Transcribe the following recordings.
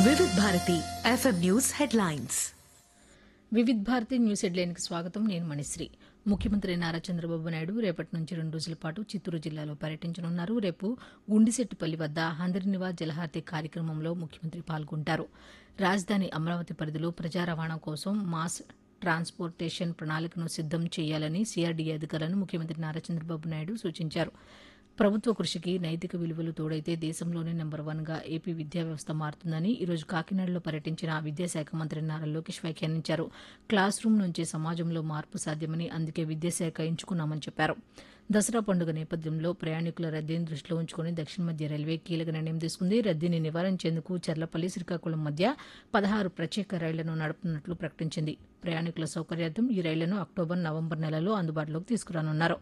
వివిధ Bharati FM news headlines Vividh Bharati news హెడ్లైన్కి స్వాగతం నేను మణిశ్రీ ముఖ్యమంత్రి నారా చంద్రబాబు నాయుడు రేపటి నుంచి రెండు రోజుల పాటు చిత్తూరు జిల్లాలో పర్యటించనున్నారు రేపు గుండిశెట్టిపల్లి వద్ద హందరినివా జలహారతి కార్యక్రమంలో ముఖ్యమంత్రి పాల్గొంటారు రాజధాని అమరావతి పరిధిలో ప్రజా రవాణా కోసం మాస్ ట్రాన్స్పోర్టేషన్ ప్రణాళికను సిద్దం చేయాలని సిఆర్డీఏ అధికారులను ముఖ్యమంత్రి నారా చంద్రబాబు నాయుడు సూచించారు ప్రభుత్వ కృషికి నైతిక విలువలు తోడైతే దేశంలోనే నెంబర్ వన్ గా ఏపీ విద్యా వ్యవస్థ మారుతుందని ఈ రోజు కాకినాడలో పర్యటించిన విద్యాశాఖ మంత్రి నారా లోకేష్ వ్యాఖ్యానించారు క్లాస్ రూమ్ నుంచి సమాజంలో మార్పు సాధ్యమని అందుకే విద్యాశాఖ ఎంచుకున్నామని చెప్పారు దసరా పండుగ నేపథ్యంలో ప్రయాణికుల రద్దీని దృష్టిలో ఉంచుకుని దక్షిణ మధ్య రైల్వే కీలక నిర్ణయం తీసుకుంది రద్దీని నివారించేందుకు చర్లపల్లి శ్రీకాకుళం మధ్య పదహారు ప్రత్యేక రైళ్లను నడుపుతున్నట్లు ప్రకటించింది ప్రయాణికుల సౌకర్యార్థం ఈ రైళ్లను అక్టోబర్ నవంబర్ నెలలో అందుబాటులోకి తీసుకురానున్నారు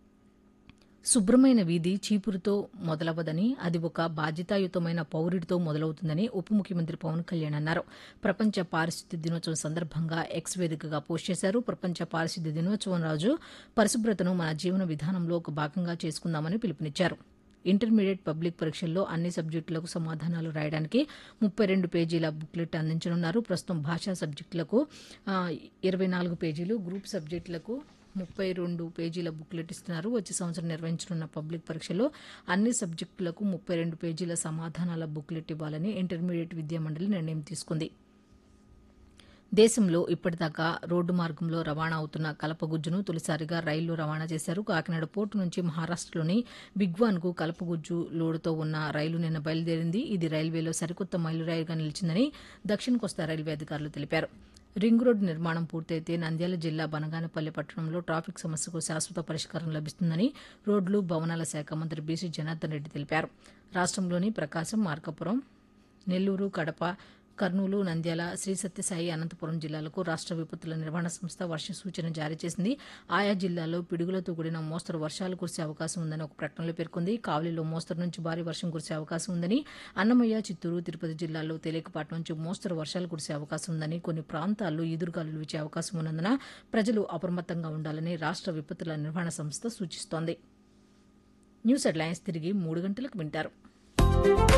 శుభ్రమైన వీధి చీపురుతో మొదలవదని అది ఒక బాధ్యతాయుతమైన పౌరుడితో మొదలవుతుందని ఉప ముఖ్యమంత్రి పవన్ కళ్యాణ్ అన్నారు ప్రపంచ పారిశుద్ధ్య దినోత్సవం సందర్భంగా ఎక్స్ వేదికగా పోస్ట్ చేశారు ప్రపంచ పారిశుద్ధ్య దినోత్సవం రోజు పరిశుభ్రతను మన జీవన విధానంలో ఒక భాగంగా చేసుకుందామని పిలుపునిచ్చారు ఇంటర్మీడియట్ పబ్లిక్ పరీక్షల్లో అన్ని సబ్జెక్టులకు సమాధానాలు రాయడానికి ముప్పై రెండు పేజీల బుక్లెట్ అందించనున్నారు ప్రస్తుతం భాషా సబ్జెక్టులకు ఇరవై నాలుగు పేజీలు గ్రూప్ సబ్జెక్టులకు ముప్పై రెండు పేజీల బుక్లెట్ ఇస్తున్నారు వచ్చే సంవత్సరం నిర్వహించనున్న పబ్లిక్ పరీక్షలో అన్ని సబ్జెక్టులకు ముప్పై రెండు పేజీల సమాధానాల బుక్లెట్ ఇవ్వాలని ఇంటర్మీడియట్ విద్యా మండలి నిర్ణయం తీసుకుంది దేశంలో ఇప్పటిదాకా రోడ్డు మార్గంలో రవాణా అవుతున్న కలపగుజ్జును తొలిసారిగా రైల్లో రవాణా చేశారు కాకినాడ పోర్టు నుంచి మహారాష్టలోని బిగ్వాన్కు కలపగుజ్జు లోడుతో ఉన్న రైలు నిన్న బయలుదేరింది ఇది రైల్వేలో సరికొత్త మైలురాయిగా నిలిచిందని దక్షిణ కోస్తా రైల్వే అధికారులు తెలిపారు రింగ్ రోడ్డు నిర్మాణం పూర్తయితే నంద్యాల జిల్లా బనగానపల్లి పట్టణంలో ట్రాఫిక్ సమస్యకు శాశ్వత పరిష్కారం లభిస్తుందని రోడ్లు భవనాల శాఖ మంత్రి బీసీ జనార్దన్ రెడ్డి తెలిపారు రాష్ట్రంలోని ప్రకాశం మార్కాపురం నెల్లూరు కడప కర్నూలు నంద్యాల శ్రీ సత్యసాయి అనంతపురం జిల్లాలకు రాష్ట్ర విపత్తుల నిర్వహణ సంస్థ వర్ష సూచన జారీ చేసింది ఆయా జిల్లాల్లో పిడుగులతో కూడిన మోస్తరు వర్షాలు కురిసే అవకాశం ఉందని ఒక ప్రకటనలో పేర్కొంది కావలిలో మోస్తరు నుంచి భారీ వర్షం కురిసే అవకాశం ఉందని అన్నమయ్య చిత్తూరు తిరుపతి జిల్లాల్లో తేలికపాటి నుంచి మోస్తరు వర్షాలు కురిసే అవకాశం ఉందని కొన్ని ప్రాంతాల్లో ఈదురుగాలులు వీచే అవకాశం ఉన్నందున ప్రజలు అప్రమత్తంగా ఉండాలని రాష్ట్ర విపత్తుల నిర్వహణ సంస్థ సూచిస్తోంది న్యూస్ హెడ్లైన్స్ తిరిగి మూడు గంటలకు వింటారు